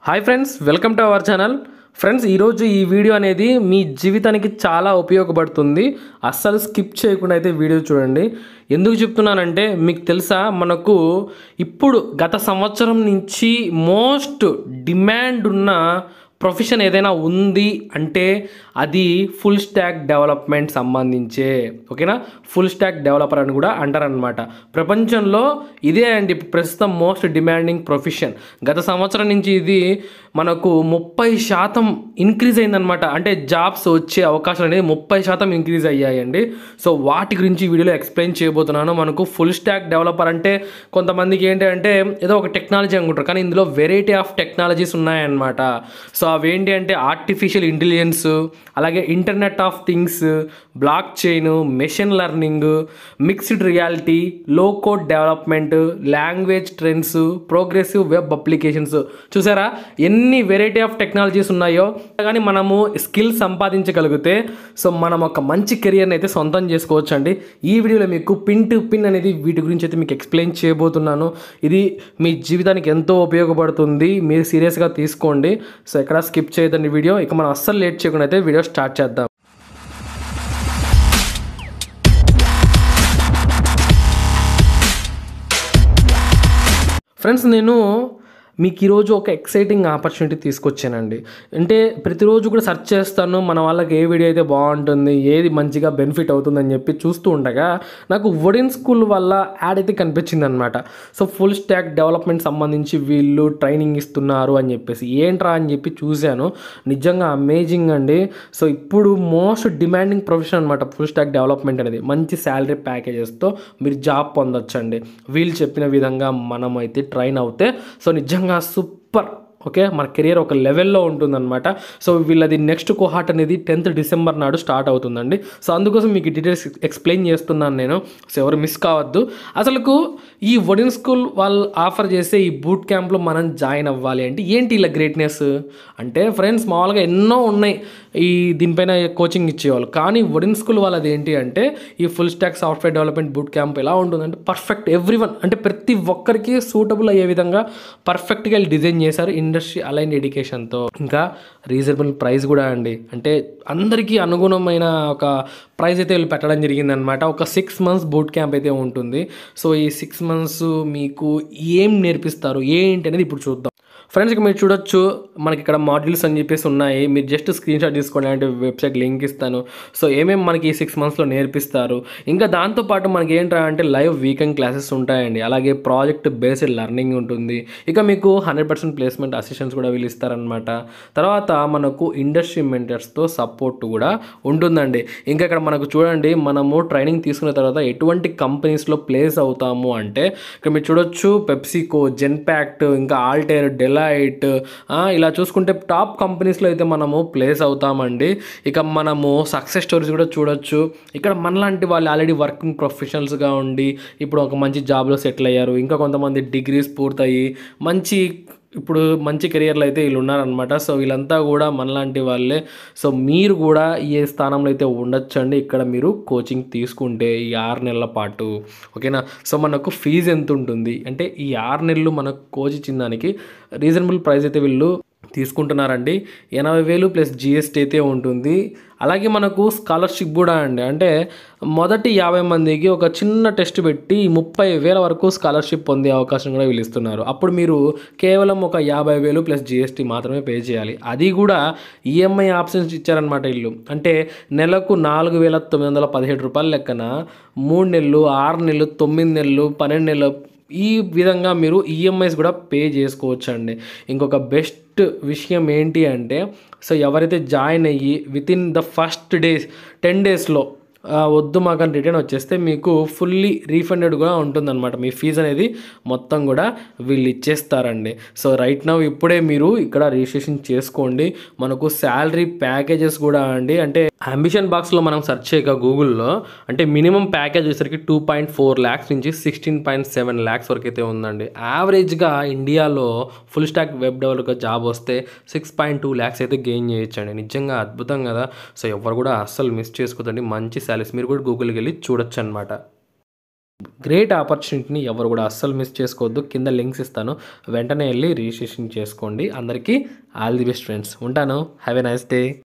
hi friends welcome to our channel friends ఈరోజు ఈ video అనేది మీ జీవితానికి చాలా ఉపయోగపడుతుంది అస్సలు స్కిప్ చేయకుండా అయితే వీడియో చూడండి ఎందుకు చెప్తున్నానంటే మీకు తెలుసా మనకు ఇప్పుడు గత సంవత్సరం నుంచి మోస్ట్ డిమాండ్ ఉన్న ప్రొఫెషన్ ఏదైనా ఉంది అంటే అది ఫుల్ స్టాక్ డెవలప్మెంట్ సంబంధించే ఓకేనా ఫుల్ స్టాక్ డెవలపర్ అని కూడా అంటారనమాట ప్రపంచంలో ఇదే అండి ప్రస్తుతం మోస్ట్ డిమాండింగ్ ప్రొఫెషన్ గత సంవత్సరం నుంచి ఇది మనకు ముప్పై శాతం ఇంక్రీజ్ అయిందనమాట అంటే జాబ్స్ వచ్చే అవకాశాలు అనేది ముప్పై శాతం ఇంక్రీజ్ అయ్యాయండి సో వాటి గురించి ఈ వీడియోలో ఎక్స్ప్లెయిన్ చేయబోతున్నాను మనకు ఫుల్ స్టాక్ డెవలపర్ అంటే కొంతమందికి ఏంటి అంటే ఏదో ఒక టెక్నాలజీ అనుకుంటారు కానీ ఇందులో వెరైటీ ఆఫ్ టెక్నాలజీస్ ఉన్నాయన్నమాట సో అవేంటి అంటే ఆర్టిఫిషియల్ ఇంటెలిజెన్స్ అలాగే internet of things blockchain machine learning mixed reality low code development language trends progressive web applications చూసారా ఎన్ని వెరైటీ ఆఫ్ టెక్నాలజీస్ ఉన్నాయో కానీ మనము స్కిల్ సంపాదించగలిగితే సో మనం ఒక మంచి కెరియర్ని అయితే సొంతం చేసుకోవచ్చు అండి ఈ వీడియోలో మీకు పిన్ టు పిన్ అనేది వీటి గురించి అయితే మీకు ఎక్స్ప్లెయిన్ చేయబోతున్నాను ఇది మీ జీవితానికి ఎంతో ఉపయోగపడుతుంది మీరు సీరియస్గా తీసుకోండి సో ఎక్కడ స్కిప్ చేయదండి వీడియో ఇక మనం అస్సలు లేట్ చేయకుండా అయితే వీడియో స్టార్ట్ చేద్దాం ఫ్రెండ్స్ నేను మీకు ఈరోజు ఒక ఎక్సైటింగ్ ఆపర్చునిటీ తీసుకొచ్చానండి అంటే ప్రతిరోజు కూడా సెర్చ్ చేస్తాను మన వాళ్ళకి ఏ వీడియో అయితే బాగుంటుంది ఏది మంచిగా బెనిఫిట్ అవుతుందని చెప్పి చూస్తూ ఉండగా నాకు వుడెన్ స్కూల్ వల్ల యాడ్ అయితే కనిపించింది అనమాట సో ఫుల్ స్టాక్ డెవలప్మెంట్ సంబంధించి వీళ్ళు ట్రైనింగ్ ఇస్తున్నారు అని చెప్పేసి ఏంట్రా అని చెప్పి చూశాను నిజంగా అమేజింగ్ అండి సో ఇప్పుడు మోస్ట్ డిమాండింగ్ ప్రొఫెషన్ అనమాట ఫుల్ స్టాక్ డెవలప్మెంట్ అనేది మంచి శాలరీ ప్యాకేజెస్తో మీరు జాబ్ పొందొచ్చండి వీళ్ళు చెప్పిన విధంగా మనం అయితే ట్రైన్ అవుతే సో నిజంగా సూపర్ ఓకే మన కెరియర్ ఒక లెవెల్లో ఉంటుందన్నమాట సో వీళ్ళది నెక్స్ట్ కోహాట్ అనేది టెన్త్ డిసెంబర్ నాడు స్టార్ట్ అవుతుందండి సో అందుకోసం మీకు డీటెయిల్స్ ఎక్స్ప్లెయిన్ చేస్తున్నాను నేను సో ఎవరు మిస్ కావద్దు అసలుకు ఈ వడిన్ స్కూల్ వాళ్ళు ఆఫర్ చేసే ఈ బూట్ క్యాంప్లో మనం జాయిన్ అవ్వాలి అంటే ఏంటి ఇలా గ్రేట్నెస్ అంటే ఫ్రెండ్స్ మామూలుగా ఎన్నో ఉన్నాయి ఈ దీనిపైన కోచింగ్ ఇచ్చేవాళ్ళు కానీ వడిన్ స్కూల్ వాళ్ళది ఏంటి అంటే ఈ full stack software development boot camp ఎలా ఉంటుందంటే పర్ఫెక్ట్ ఎవ్రీ వన్ అంటే ప్రతి ఒక్కరికి సూటబుల్ అయ్యే విధంగా పర్ఫెక్ట్గా డిజైన్ చేశారు ఇండస్ట్రీ అలైన్ ఎడ్యుకేషన్తో ఇంకా రీజనబుల్ ప్రైస్ కూడా అండి అంటే అందరికీ అనుగుణమైన ఒక ప్రైస్ అయితే వీళ్ళు పెట్టడం జరిగిందనమాట ఒక సిక్స్ మంత్స్ బూట్ క్యాంప్ అయితే ఉంటుంది సో ఈ సిక్స్ మంత్స్ మీకు ఏం నేర్పిస్తారు ఏంటి అనేది ఇప్పుడు చూద్దాం ఫ్రెండ్స్ ఇక మీరు చూడొచ్చు మనకి ఇక్కడ మాడ్యూల్స్ అని చెప్పేసి ఉన్నాయి మీరు జస్ట్ స్క్రీన్ షాట్ తీసుకోండి అంటే వెబ్సైట్ లింక్ ఇస్తాను సో ఏమేమి మనకి ఈ సిక్స్ మంత్స్లో నేర్పిస్తారు ఇంకా దాంతోపాటు మనకి ఏంటంటే అంటే లైవ్ వీకెండ్ క్లాసెస్ ఉంటాయండి అలాగే ప్రాజెక్ట్ బేస్డ్ లెర్నింగ్ ఉంటుంది ఇక మీకు హండ్రెడ్ పర్సెంట్ ప్లేస్మెంట్ అసిస్టెంట్స్ కూడా వీళ్ళు ఇస్తారనమాట తర్వాత మనకు ఇండస్ట్రీ మెంటర్స్తో సపోర్ట్ కూడా ఉంటుందండి ఇంకా ఇక్కడ మనకు చూడండి మనము ట్రైనింగ్ తీసుకున్న తర్వాత ఎటువంటి కంపెనీస్లో ప్లేస్ అవుతాము అంటే ఇక్కడ మీరు చూడొచ్చు పెప్సికో జెన్పాక్ట్ ఇంకా ఆల్టేర్ డెలైట్ ఇలా చూసుకుంటే టాప్ కంపెనీస్లో అయితే మనము ప్లేస్ అవుతామండి ఇక మనము సక్సెస్ స్టోరీస్ కూడా చూడొచ్చు ఇక్కడ మనలాంటి వాళ్ళు ఆల్రెడీ వర్కింగ్ ప్రొఫెషనల్స్గా ఉండి ఇప్పుడు ఒక మంచి జాబ్లో సెటిల్ అయ్యారు ఇంకా కొంతమంది డిగ్రీస్ పూర్తయి మంచి ఇప్పుడు మంచి కెరియర్లో అయితే వీళ్ళు ఉన్నారనమాట సో వీళ్ళంతా కూడా మనలాంటి వాళ్ళే సో మీరు కూడా ఏ స్థానంలో అయితే ఉండొచ్చండి ఇక్కడ మీరు కోచింగ్ తీసుకుంటే ఈ ఆరు నెలల పాటు ఓకేనా సో మనకు ఫీజు ఎంత ఉంటుంది అంటే ఈ ఆరు నెలలు మనకు కోచ్ ఇచ్చిన దానికి రీజనబుల్ ప్రైస్ అయితే వీళ్ళు తీసుకుంటున్నారండి ఎనభై వేలు ప్లస్ జిఎస్టీ అయితే ఉంటుంది అలాగే మనకు స్కాలర్షిప్ కూడా అండి అంటే మొదటి యాభై మందికి ఒక చిన్న టెస్ట్ పెట్టి ముప్పై వేల వరకు స్కాలర్షిప్ పొందే అవకాశం కూడా వీళ్ళు ఇస్తున్నారు అప్పుడు మీరు కేవలం ఒక యాభై వేలు ప్లస్ జిఎస్టీ మాత్రమే పే చేయాలి అది కూడా ఈఎంఐ ఆప్షన్స్ ఇచ్చారనమాట వీళ్ళు అంటే నెలకు నాలుగు వేల తొమ్మిది వందల పదిహేడు రూపాయల లెక్కన మూడు నెలలు ఆరు నెలలు తొమ్మిది నెలలు పన్నెండు నెలలు ఈ విధంగా మీరు ఈఎంఐస్ కూడా పే చేసుకోవచ్చు అండి ఇంకొక బెస్ట్ విషయం ఏంటి అంటే సో ఎవరైతే జాయిన్ అయ్యి within the first days ten డేస్లో వద్దు మాకు రిటర్న్ వచ్చేస్తే మీకు ఫుల్లీ రీఫండెడ్ కూడా ఉంటుందన్నమాట మీ ఫీజు అనేది మొత్తం కూడా వీళ్ళు ఇచ్చేస్తారండి సో రైట్ నవ్ ఇప్పుడే మీరు ఇక్కడ రిజిస్ట్రేషన్ చేసుకోండి మనకు శాలరీ ప్యాకేజెస్ కూడా అండి అంటే అంబిషన్ బాక్స్లో మనం సెర్చ్ చేయక గూగుల్లో అంటే మినిమం ప్యాకేజ్ వచ్చేసరికి టూ పాయింట్ ఫోర్ ల్యాక్స్ నుంచి సిక్స్టీన్ పాయింట్ సెవెన్ ల్యాక్స్ వరకు అయితే ఉందండి యావరేజ్గా ఇండియాలో ఫుల్ స్టాక్ వెబ్ డెవలప్గా జాబ్ వస్తే సిక్స్ పాయింట్ టూ ల్యాక్స్ అయితే గెయిన్ చేయొచ్చండి నిజంగా అద్భుతం కదా సో ఎవరు కూడా అస్సలు మిస్ చేసుకోదండి మంచి శాలరీస్ మీరు కూడా గూగుల్కి వెళ్ళి చూడొచ్చు అనమాట గ్రేట్ ఆపర్చునిటీని ఎవరు కూడా అస్సలు మిస్ చేసుకోవద్దు కింద లింక్స్ ఇస్తాను వెంటనే వెళ్ళి రిజిస్ట్రేషన్ చేసుకోండి అందరికీ ఆల్ ది బెస్ట్ ఫ్రెండ్స్ ఉంటాను హ్యావ్ ఎ నైస్ డే